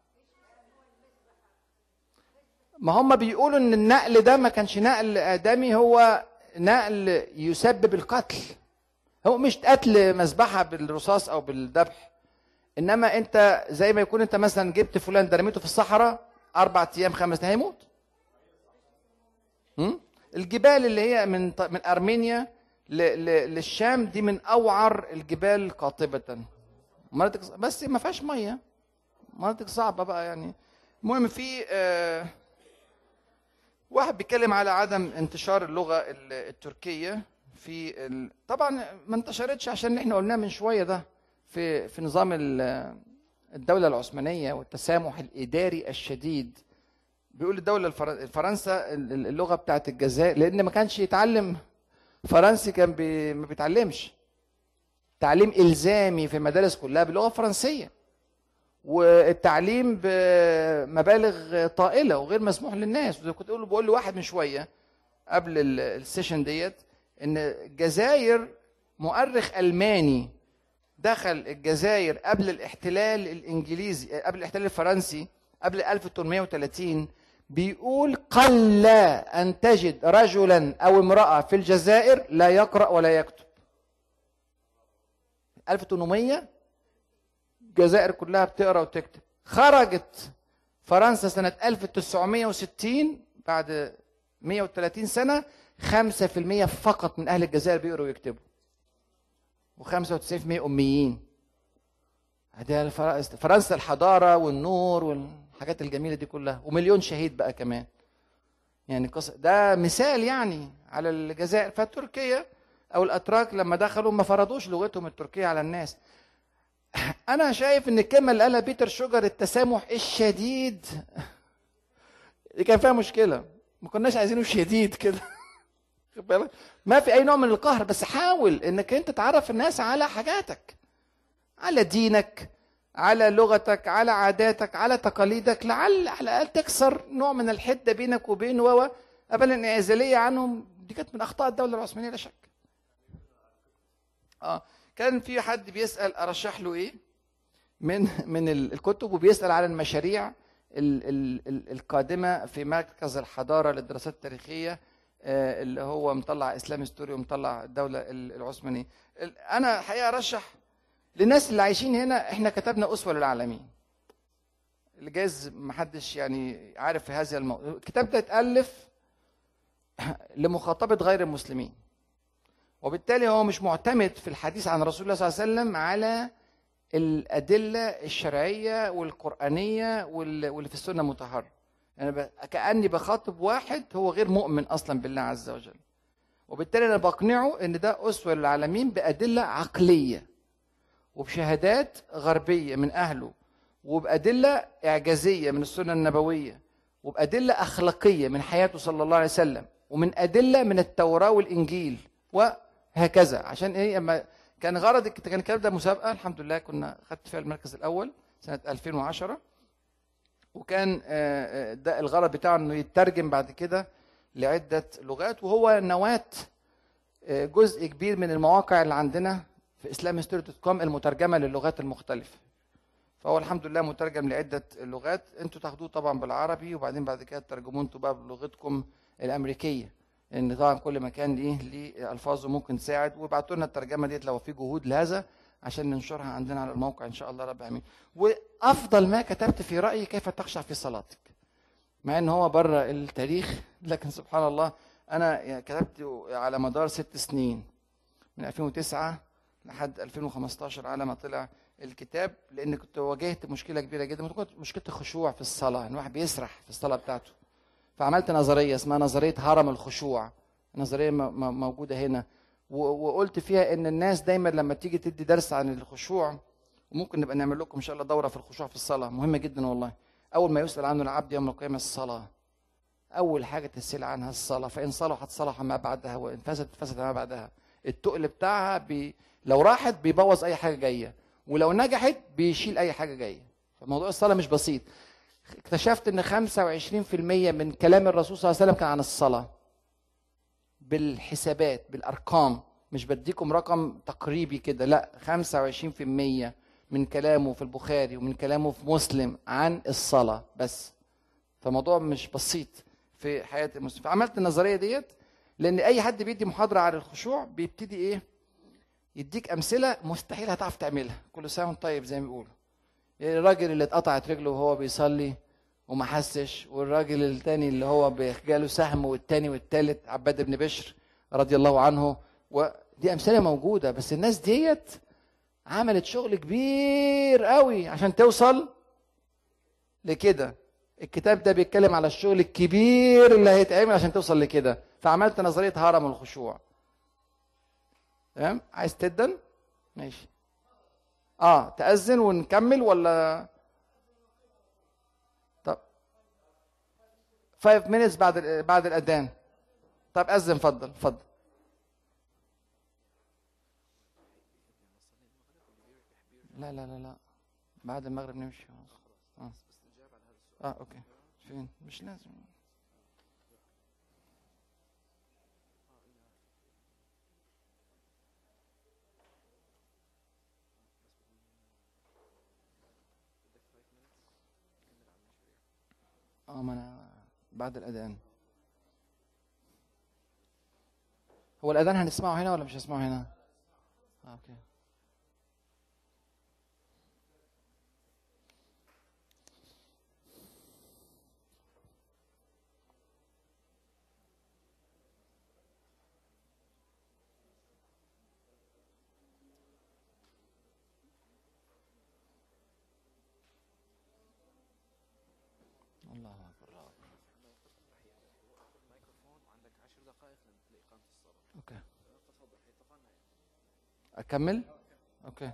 ما هم بيقولوا ان النقل ده ما كانش نقل ادمي هو نقل يسبب القتل هو مش قتل مذبحه بالرصاص او بالذبح انما انت زي ما يكون انت مثلا جبت فلان ده رميته في الصحراء اربع ايام خمس ايام هيموت الجبال اللي هي من من ارمينيا للشام دي من اوعر الجبال قاطبه مناطق بس ما فيهاش ميه مناطق صعبه بقى يعني المهم في آه، واحد بيتكلم على عدم انتشار اللغه ال- التركيه في ال... طبعا ما انتشرتش عشان احنا قلناه من شويه ده في في نظام ال- الدوله العثمانيه والتسامح الاداري الشديد بيقول الدوله الفر- فرنسا ال- ال- اللغه بتاعت الجزائر لان ما كانش يتعلم فرنسي كان بي... ما بيتعلمش تعليم الزامي في المدارس كلها باللغه الفرنسيه والتعليم بمبالغ طائله وغير مسموح للناس وزي كنت اقول بقول لواحد من شويه قبل ال- السيشن ديت ان الجزائر مؤرخ الماني دخل الجزائر قبل الاحتلال الانجليزي قبل الاحتلال الفرنسي قبل 1830 بيقول قل ان تجد رجلا او امراه في الجزائر لا يقرا ولا يكتب 1800 الجزائر كلها بتقرا وتكتب خرجت فرنسا سنة 1960 بعد 130 سنة 5% فقط من أهل الجزائر بيقروا ويكتبوا و95% أميين هذه الفر- فرنسا الحضارة والنور والحاجات الجميلة دي كلها ومليون شهيد بقى كمان يعني قص... ده مثال يعني على الجزائر فتركيا أو الأتراك لما دخلوا ما فرضوش لغتهم التركية على الناس انا شايف ان الكلمه اللي قالها بيتر شوجر التسامح الشديد دي كان فيها مشكله ما كناش عايزينه شديد كده خد بالك ما في اي نوع من القهر بس حاول انك انت تعرف الناس على حاجاتك على دينك على لغتك على عاداتك على تقاليدك لعل على الاقل تكسر نوع من الحده بينك وبين و قبل الانعزاليه عنهم دي كانت من اخطاء الدوله العثمانيه لا شك اه كان في حد بيسال ارشح له ايه من من ال- الكتب وبيسال على المشاريع ال- ال- ال- القادمه في مركز الحضاره للدراسات التاريخيه آه، اللي هو مطلع اسلام ستوري ومطلع الدوله ال- العثمانيه ال- انا حقيقه ارشح للناس اللي عايشين هنا احنا كتبنا اسوه للعالمين اللي جايز محدش يعني عارف في هذا الموضوع الكتاب ده اتالف لمخاطبه غير المسلمين وبالتالي هو مش معتمد في الحديث عن رسول الله صلى الله عليه وسلم على الأدلة الشرعية والقرآنية وال- واللي في السنة المطهرة أنا ب... كأني بخاطب واحد هو غير مؤمن أصلا بالله عز وجل وبالتالي أنا بقنعه إن ده أسوة للعالمين بأدلة عقلية وبشهادات غربية من أهله وبأدلة إعجازية من السنة النبوية وبأدلة أخلاقية من حياته صلى الله عليه وسلم ومن أدلة من التوراة والإنجيل وهكذا عشان إيه أما كان غرض الك- كان الكتاب ده مسابقة الحمد لله كنا خدت فيها المركز الأول سنة 2010 وكان آه، آه، ده الغرض بتاعه انه يترجم بعد كده لعدة لغات وهو نواة آه، جزء كبير من المواقع اللي عندنا في اسلام دوت كوم المترجمة للغات المختلفة فهو الحمد لله مترجم لعدة لغات انتوا تاخدوه طبعا بالعربي وبعدين بعد كده ترجموه انتوا بقى بلغتكم الامريكية لان طبعا كل مكان ليه ليه الفاظه ممكن تساعد وابعتوا لنا الترجمه ديت لو في جهود لهذا عشان ننشرها عندنا على الموقع ان شاء الله رب العالمين وافضل ما كتبت في رايي كيف تخشع في صلاتك مع ان هو بره التاريخ لكن سبحان الله انا يعني كتبت على مدار ست سنين من 2009 لحد 2015 على ما طلع الكتاب لان كنت واجهت مشكله كبيره جدا كنت مشكله الخشوع في الصلاه ان واحد بيسرح في الصلاه بتاعته فعملت نظريه اسمها نظريه هرم الخشوع نظريه م- م- موجوده هنا و- وقلت فيها ان الناس دايما لما تيجي تدي درس عن الخشوع وممكن نبقى نعمل لكم ان شاء الله دوره في الخشوع في الصلاه مهمه جدا والله اول ما يسال عنه العبد يوم القيامه الصلاه اول حاجه تسال عنها الصلاه فان صلحت صلح ما بعدها وان فسدت فسد ما بعدها التقل بتاعها بي لو راحت بيبوظ اي حاجه جايه ولو نجحت بيشيل اي حاجه جايه فموضوع الصلاه مش بسيط اكتشفت ان 25% من كلام الرسول صلى الله عليه وسلم كان عن الصلاه بالحسابات بالارقام مش بديكم رقم تقريبي كده لا 25% من كلامه في البخاري ومن كلامه في مسلم عن الصلاه بس فموضوع مش بسيط في حياه المسلم فعملت النظريه ديت لان اي حد بيدي محاضره عن الخشوع بيبتدي ايه يديك امثله مستحيل هتعرف تعملها كل سنه وانت طيب زي ما بيقولوا الراجل اللي اتقطعت رجله وهو بيصلي وما حسش والراجل التاني اللي هو جاله سهم والتاني والتالت عباد بن بشر رضي الله عنه ودي امثله موجوده بس الناس ديت عملت شغل كبير قوي عشان توصل لكده الكتاب ده بيتكلم على الشغل الكبير اللي هيتعمل عشان توصل لكده فعملت نظريه هرم الخشوع تمام عايز تدن ماشي اه تأذن ونكمل ولا طب 5 minutes بعد بعد الأذان طب أذن اتفضل اتفضل لا لا لا لا بعد المغرب نمشي اه اه اوكي فين مش لازم اه ما انا بعد الاذان هو الاذان هنسمعه هنا ولا مش هنسمعه هنا آه اوكي الله اكبر الله اكبر اوكي اكمل اوكي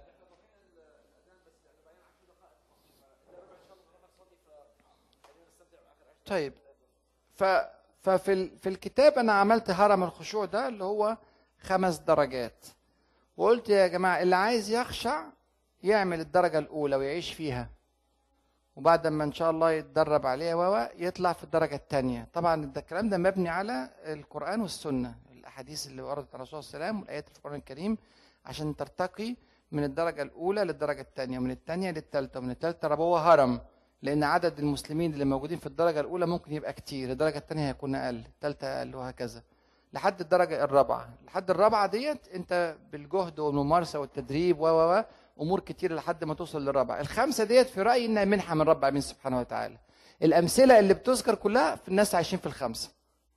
طيب ف ففي ال... في الكتاب انا عملت هرم الخشوع ده اللي هو خمس درجات وقلت يا جماعه اللي عايز يخشع يعمل الدرجه الاولى ويعيش فيها وبعد ما ان شاء الله يتدرب عليها و يطلع في الدرجه الثانيه طبعا ده الكلام ده مبني على القران والسنه الاحاديث اللي وردت عن الرسول صلى الله عليه وسلم والايات في القران الكريم عشان ترتقي من الدرجه الاولى للدرجه الثانيه ومن الثانيه للثالثه ومن الثالثه ربوه هرم لان عدد المسلمين اللي موجودين في الدرجه الاولى ممكن يبقى كتير الدرجه الثانيه هيكون اقل الثالثه اقل وهكذا لحد الدرجه الرابعه لحد الرابعه ديت انت بالجهد والممارسه والتدريب و و و امور كتير لحد ما توصل للرابعه الخمسه ديت في رايي انها منحه من رب العالمين سبحانه وتعالى الامثله اللي بتذكر كلها في الناس عايشين في الخمسه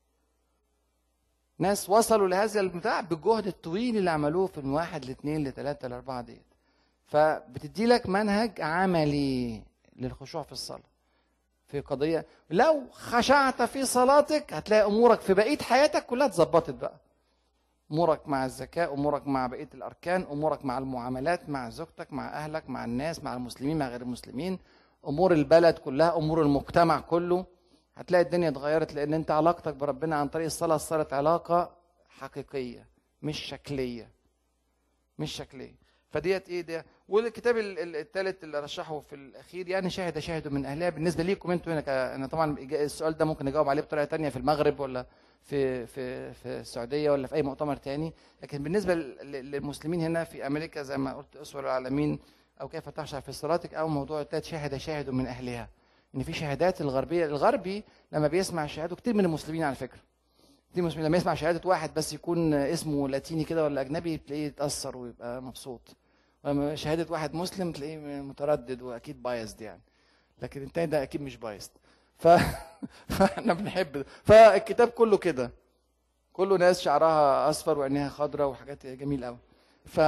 ناس وصلوا لهذا البتاع بالجهد الطويل اللي عملوه في من واحد لاثنين لثلاثه لاربعه ديت فبتدي لك منهج عملي للخشوع في الصلاه في قضيه لو خشعت في صلاتك هتلاقي امورك في بقيه حياتك كلها اتظبطت بقى امورك مع الزكاه امورك مع بقيه الاركان امورك مع المعاملات مع زوجتك مع اهلك مع الناس مع المسلمين مع غير المسلمين امور البلد كلها امور المجتمع كله هتلاقي الدنيا اتغيرت لان انت علاقتك بربنا عن طريق الصلاه صارت علاقه حقيقيه مش شكليه مش شكليه فديت ايه ده والكتاب الثالث اللي رشحه في الاخير يعني شاهد شاهد من اهلها بالنسبه ليكم انتوا هنا ك- انا طبعا السؤال ده ممكن نجاوب عليه بطريقه تانية في المغرب ولا في في في السعوديه ولا في اي مؤتمر تاني لكن بالنسبه لل- للمسلمين هنا في امريكا زي ما قلت اسور العالمين او كيف تخشع في صلاتك او موضوع التالت شاهد شاهد من اهلها ان في شهادات الغربيه الغربي لما بيسمع شهاده كتير من المسلمين على فكره كتير من المسلمين لما يسمع شهاده واحد بس يكون اسمه لاتيني كده ولا اجنبي تلاقيه يتاثر ويبقى مبسوط لما شهاده واحد مسلم تلاقيه متردد واكيد بايزد يعني لكن التاني ده اكيد مش بايزد ف... فاحنا بنحب ده. فالكتاب كله كده كله ناس شعرها اصفر وعينيها خضراء وحاجات جميله قوي ف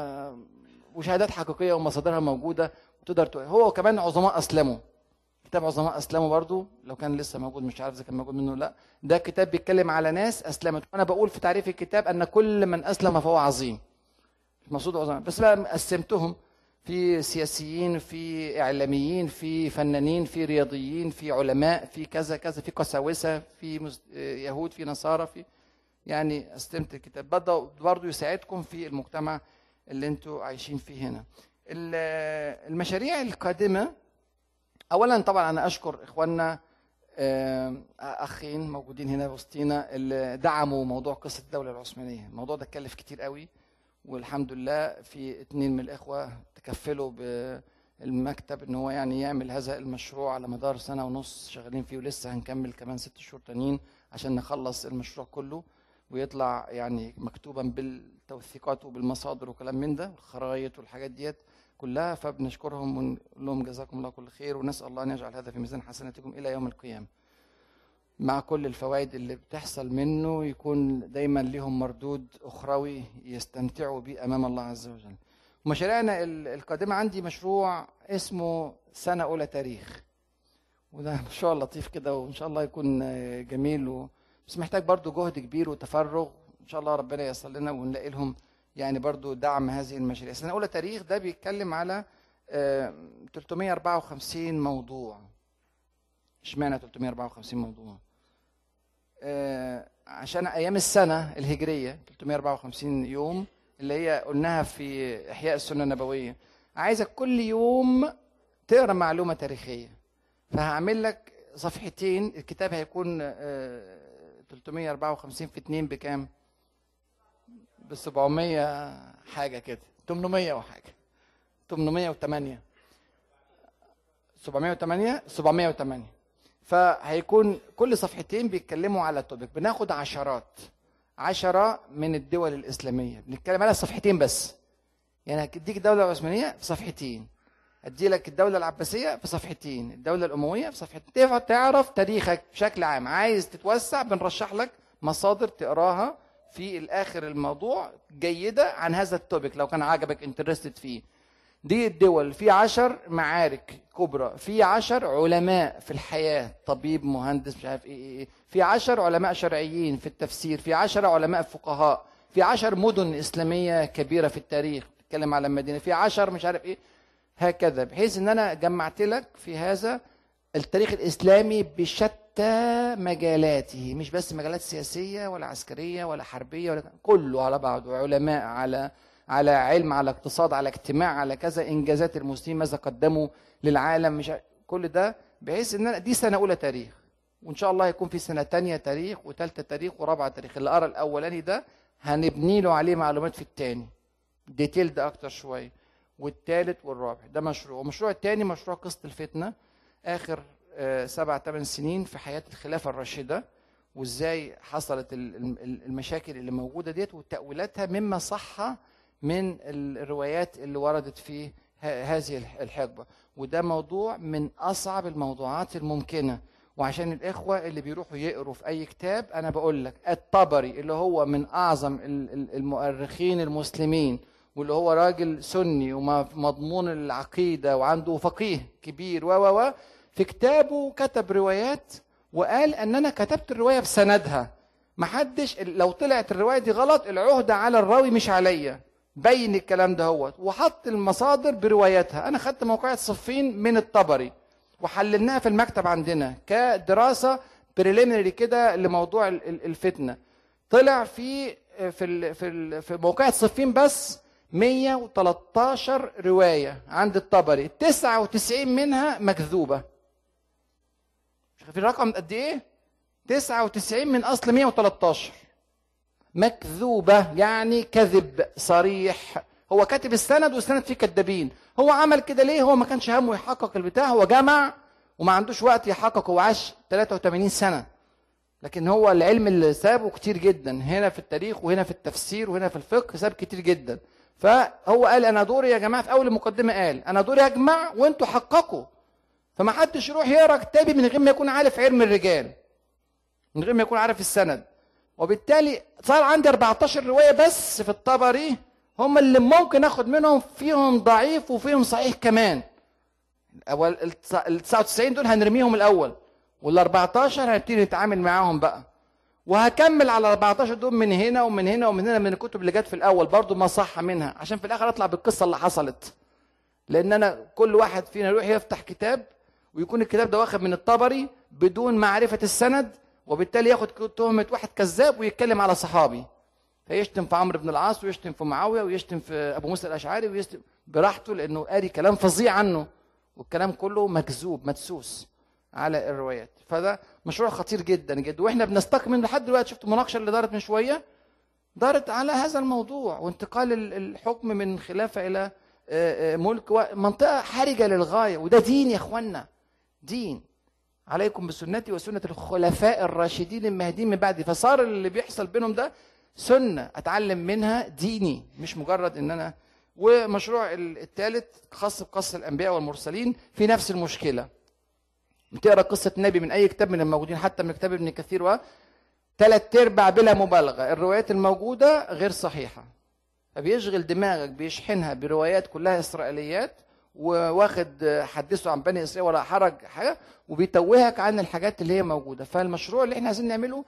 وشهادات حقيقيه ومصادرها موجوده وتقدر تق- هو كمان عظماء اسلموا كتاب عظماء اسلموا برضو لو كان لسه موجود مش عارف اذا كان موجود منه ولا لا ده كتاب بيتكلم على ناس اسلمت وانا بقول في تعريف الكتاب ان كل من اسلم فهو عظيم مقصود عظماء بس بقى قسمتهم في سياسيين في اعلاميين في فنانين في رياضيين في علماء في كذا كذا في قساوسه في مس- يهود في نصارى في يعني قسمت الكتاب برضه برضه يساعدكم في المجتمع اللي انتوا عايشين فيه هنا ال- المشاريع القادمه اولا طبعا انا اشكر اخواننا آه، اخين موجودين هنا وسطينا اللي دعموا موضوع قصه الدوله العثمانيه الموضوع ده كلف كتير قوي والحمد لله في اتنين من الاخوه تكفلوا بالمكتب ان هو يعني يعمل هذا المشروع على مدار سنه ونص شغالين فيه ولسه هنكمل كمان ست شهور تانيين عشان نخلص المشروع كله ويطلع يعني مكتوبا بالتوثيقات وبالمصادر وكلام من ده والخرايط والحاجات ديت كلها فبنشكرهم ونقول لهم جزاكم الله كل خير ونسال الله ان يجعل هذا في ميزان حسناتكم الى يوم القيامه. مع كل الفوائد اللي بتحصل منه يكون دايما لهم مردود اخروي يستمتعوا به امام الله عز وجل. مشاريعنا ال- القادمه عندي مشروع اسمه سنه اولى تاريخ. وده مشروع لطيف كده وان شاء الله يكون جميل و... بس محتاج برضو جهد كبير وتفرغ ان شاء الله ربنا ييسر لنا ونلاقي لهم يعني برضو دعم هذه المشاريع سنه اولى تاريخ ده بيتكلم على 354 موضوع اشمعنى 354 موضوع عشان ايام السنه الهجريه 354 يوم اللي هي قلناها في احياء السنه النبويه عايزك كل يوم تقرا معلومه تاريخيه فهعمل لك صفحتين الكتاب هيكون 354 في 2 بكام؟ ب 700 حاجه كده 800 وحاجه 808 708 708 فهيكون كل صفحتين بيتكلموا على توبيك بناخد عشرات عشرة من الدول الإسلامية بنتكلم على صفحتين بس يعني هديك الدولة العثمانية في صفحتين ادي لك الدولة العباسية في صفحتين الدولة الأموية في صفحتين تعرف تاريخك بشكل عام عايز تتوسع بنرشح لك مصادر تقراها في الآخر الموضوع جيدة عن هذا التوبيك لو كان عجبك انترستد فيه دي الدول في عشر معارك كبرى في عشر علماء في الحياة طبيب مهندس مش عارف ايه ايه, إيه. في عشر علماء شرعيين في التفسير في عشر علماء فقهاء في عشر مدن إسلامية كبيرة في التاريخ بتتكلم على المدينة في عشر مش عارف ايه هكذا بحيث ان انا جمعت لك في هذا التاريخ الاسلامي بشتى مجالاته مش بس مجالات سياسيه ولا عسكريه ولا حربيه ولا كله على بعضه علماء على على علم على اقتصاد على اجتماع على كذا انجازات المسلمين ماذا قدموا للعالم مش كل ده بحيث ان أنا دي سنه اولى تاريخ وان شاء الله هيكون في سنه تانية تاريخ وثالثه تاريخ ورابعه تاريخ اللي قرا الاولاني ده هنبني له عليه معلومات في الثاني ديتيلد اكتر شويه والثالث والرابع ده مشروع والمشروع الثاني مشروع قصه الفتنه اخر سبع ثمان سنين في حياه الخلافه الراشده وازاي حصلت المشاكل اللي موجوده ديت وتاويلاتها مما صح من الروايات اللي وردت في هذه الحقبه وده موضوع من اصعب الموضوعات الممكنه وعشان الاخوه اللي بيروحوا يقروا في اي كتاب انا بقول لك الطبري اللي هو من اعظم المؤرخين المسلمين واللي هو راجل سني ومضمون العقيده وعنده فقيه كبير و و في كتابه كتب روايات وقال ان انا كتبت الروايه بسندها محدش لو طلعت الروايه دي غلط العهده على الراوي مش عليا بين الكلام ده هو وحط المصادر برواياتها انا خدت موقعة صفين من الطبري وحللناها في المكتب عندنا كدراسه بريليمينري كده لموضوع الفتنه طلع في في في في موقعة صفين بس 113 رواية عند الطبري 99 منها مكذوبة في الرقم قد ايه 99 من اصل 113 مكذوبة يعني كذب صريح هو كاتب السند والسند فيه كذابين هو عمل كده ليه هو ما كانش همه يحقق البتاع هو جمع وما عندوش وقت يحقق هو عاش 83 سنة لكن هو العلم اللي سابه كتير جدا هنا في التاريخ وهنا في التفسير وهنا في الفقه ساب كتير جدا فهو قال انا دوري يا جماعه في اول المقدمه قال انا دوري اجمع وانتوا حققوا فما حدش يروح يقرا كتابي من غير ما يكون عارف علم الرجال من غير ما يكون عارف السند وبالتالي صار عندي 14 روايه بس في الطبري هم اللي ممكن اخد منهم فيهم ضعيف وفيهم صحيح كمان اول ال 99 دول هنرميهم الاول وال 14 هنبتدي نتعامل معاهم بقى وهكمل على 14 دول من هنا ومن هنا ومن هنا من الكتب اللي جت في الاول برضو ما صح منها عشان في الاخر اطلع بالقصه اللي حصلت لان انا كل واحد فينا يروح يفتح كتاب ويكون الكتاب ده واخد من الطبري بدون معرفه السند وبالتالي ياخد تهمه واحد كذاب ويتكلم على صحابي فيشتم في عمرو بن العاص ويشتم في معاويه ويشتم في ابو موسى الاشعري ويشتم براحته لانه قاري كلام فظيع عنه والكلام كله مكذوب مدسوس على الروايات فده مشروع خطير جدا جدا واحنا بنستكمل لحد دلوقتي شفت المناقشه اللي دارت من شويه دارت على هذا الموضوع وانتقال الحكم من خلافه الى ملك منطقه حرجه للغايه وده دين يا اخوانا دين عليكم بسنتي وسنه الخلفاء الراشدين المهديين من بعدي فصار اللي بيحصل بينهم ده سنه اتعلم منها ديني مش مجرد ان انا ومشروع الثالث خاص بقصه الانبياء والمرسلين في نفس المشكله بتقرا قصه النبي من اي كتاب من الموجودين حتى من كتاب ابن كثير و ثلاث ارباع بلا مبالغه الروايات الموجوده غير صحيحه فبيشغل دماغك بيشحنها بروايات كلها اسرائيليات وواخد حدثه عن بني اسرائيل ولا حرج حاجه وبيتوهك عن الحاجات اللي هي موجوده فالمشروع اللي احنا عايزين نعمله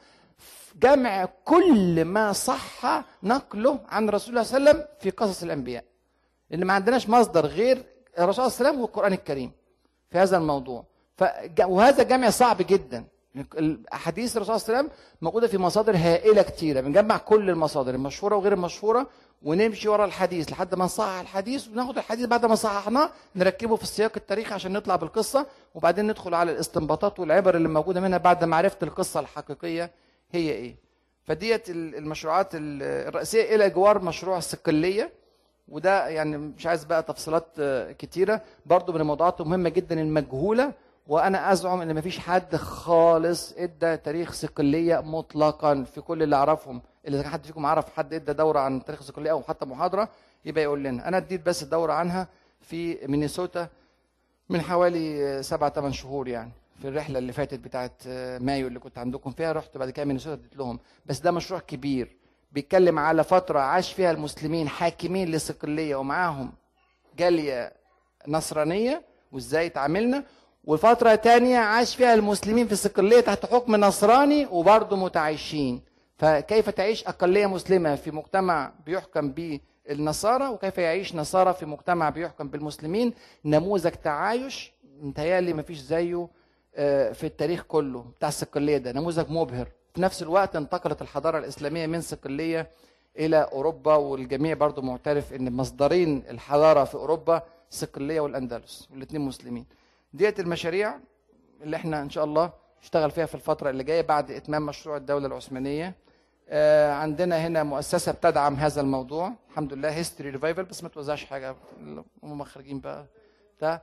جمع كل ما صح نقله عن رسول الله صلى الله عليه وسلم في قصص الانبياء لان ما عندناش مصدر غير الرسول صلى الله عليه وسلم والقران الكريم في هذا الموضوع فج... وهذا جمع صعب جدا الاحاديث الرسول صلى الله عليه وسلم موجوده في مصادر هائله كتيره بنجمع كل المصادر المشهوره وغير المشهوره ونمشي ورا الحديث لحد ما نصحح الحديث وناخد الحديث بعد ما صححناه نركبه في السياق التاريخي عشان نطلع بالقصه وبعدين ندخل على الاستنباطات والعبر اللي موجوده منها بعد ما عرفت القصه الحقيقيه هي ايه فديت المشروعات الرئيسيه الى جوار مشروع الصقليه وده يعني مش عايز بقى تفصيلات كتيره برضو من الموضوعات المهمه جدا المجهوله وانا ازعم ان مفيش حد خالص ادى تاريخ صقليه مطلقا في كل اللي اعرفهم اذا كان حد فيكم عرف حد ادى دوره عن تاريخ الصقليه او حتى محاضره يبقى يقول لنا انا اديت بس الدوره عنها في مينيسوتا من حوالي سبعة ثمان شهور يعني في الرحله اللي فاتت بتاعت مايو اللي كنت عندكم فيها رحت بعد كده مينيسوتا اديت لهم بس ده مشروع كبير بيتكلم على فتره عاش فيها المسلمين حاكمين للصقليه ومعاهم جاليه نصرانيه وازاي تعاملنا وفترة تانية عاش فيها المسلمين في الصقلية تحت حكم نصراني وبرضه متعايشين فكيف تعيش أقلية مسلمة في مجتمع بيحكم بالنصارى وكيف يعيش نصارى في مجتمع بيحكم بالمسلمين نموذج تعايش متهيألي مفيش زيه في التاريخ كله بتاع الصقلية ده نموذج مبهر في نفس الوقت انتقلت الحضارة الإسلامية من صقلية إلى أوروبا والجميع برضه معترف إن مصدرين الحضارة في أوروبا صقلية والأندلس والاثنين مسلمين ديت المشاريع اللي احنا ان شاء الله نشتغل فيها في الفتره اللي جايه بعد اتمام مشروع الدوله العثمانيه آه عندنا هنا مؤسسه بتدعم هذا الموضوع الحمد لله هيستوري ريفايفل بس ما توزعش حاجه هم خارجين بقى بتاع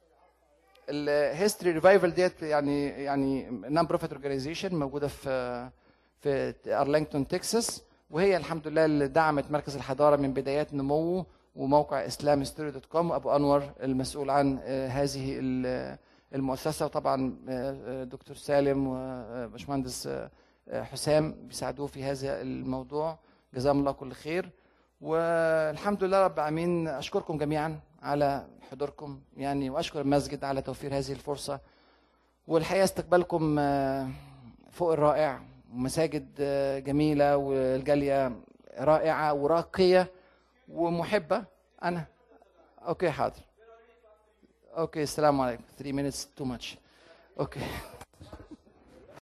الهيستوري ريفايفل ديت يعني يعني نون بروفيت اورجانيزيشن موجوده في في ارلينغتون تكساس وهي الحمد لله اللي دعمت مركز الحضاره من بدايات نموه وموقع اسلام ستوري دوت كوم ابو انور المسؤول عن هذه المؤسسه وطبعا دكتور سالم وباشمهندس حسام بيساعدوه في هذا الموضوع جزاهم الله كل خير والحمد لله رب العالمين اشكركم جميعا على حضوركم يعني واشكر المسجد على توفير هذه الفرصه والحقيقه استقبالكم فوق الرائع ومساجد جميله والجاليه رائعه وراقيه ومحبة أنا أوكي حاضر أوكي السلام عليكم 3 minutes too much أوكي